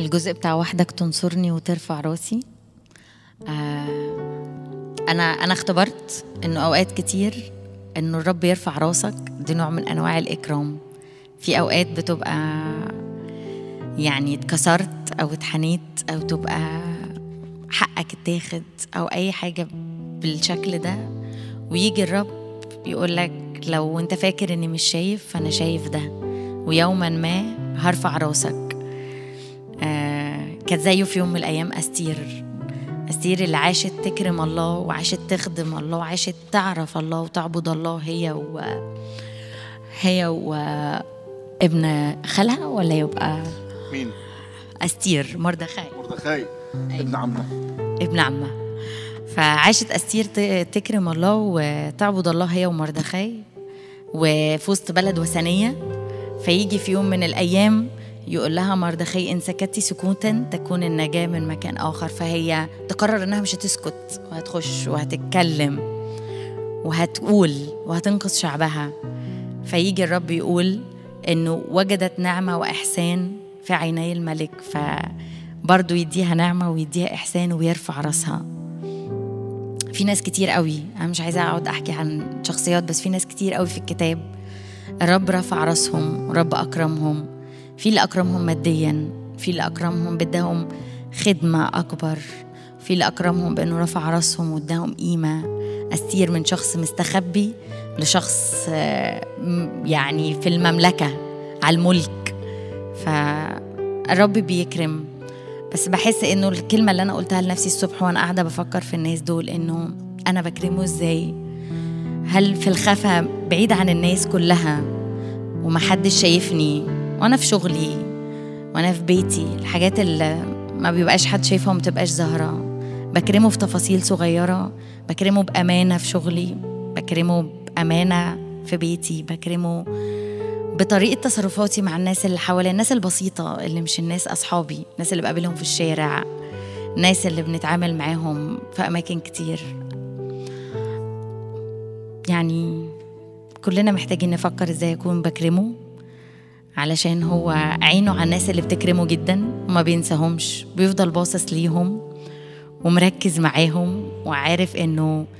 الجزء بتاع وحدك تنصرني وترفع راسي آه انا انا اختبرت انه اوقات كتير انه الرب يرفع راسك دي نوع من انواع الاكرام في اوقات بتبقى يعني اتكسرت او اتحنيت او تبقى حقك اتاخد او اي حاجه بالشكل ده ويجي الرب يقول لك لو انت فاكر اني مش شايف فانا شايف ده ويوما ما هرفع راسك آه كانت زيه في يوم من الايام استير استير اللي عاشت تكرم الله وعاشت تخدم الله وعاشت تعرف الله وتعبد الله هي و هي وابن خالها ولا يبقى مين؟ استير مردخاي مردخاي ابن عمه ابن عمها فعاشت استير ت- تكرم الله وتعبد الله هي ومردخاي وفي وسط بلد وثنيه فيجي في يوم من الايام يقول لها مردخاي ان سكتت سكوتا تكون النجاه من مكان اخر فهي تقرر انها مش هتسكت وهتخش وهتتكلم وهتقول وهتنقذ شعبها فيجي الرب يقول انه وجدت نعمه واحسان في عيني الملك فبرضه يديها نعمه ويديها احسان ويرفع راسها في ناس كتير قوي انا مش عايزه اقعد احكي عن شخصيات بس في ناس كتير قوي في الكتاب الرب رفع راسهم ورب اكرمهم في اللي اكرمهم ماديا في اللي اكرمهم بدهم خدمه اكبر في اللي اكرمهم بانه رفع راسهم واداهم قيمه استير من شخص مستخبي لشخص آه، م- يعني في المملكه على الملك فالرب بيكرم بس بحس انه الكلمه اللي انا قلتها لنفسي الصبح وانا قاعده بفكر في الناس دول انه انا بكرمه ازاي هل في الخفا بعيد عن الناس كلها ومحدش شايفني وانا في شغلي وانا في بيتي الحاجات اللي ما بيبقاش حد شايفها وما بتبقاش ظاهره بكرمه في تفاصيل صغيره بكرمه بامانه في شغلي بكرمه بامانه في بيتي بكرمه بطريقه تصرفاتي مع الناس اللي حواليا الناس البسيطه اللي مش الناس اصحابي الناس اللي بقابلهم في الشارع الناس اللي بنتعامل معاهم في اماكن كتير يعني كلنا محتاجين نفكر ازاي اكون بكرمه علشان هو عينه على الناس اللي بتكرمه جدا وما بينساهمش بيفضل باصص ليهم ومركز معاهم وعارف انه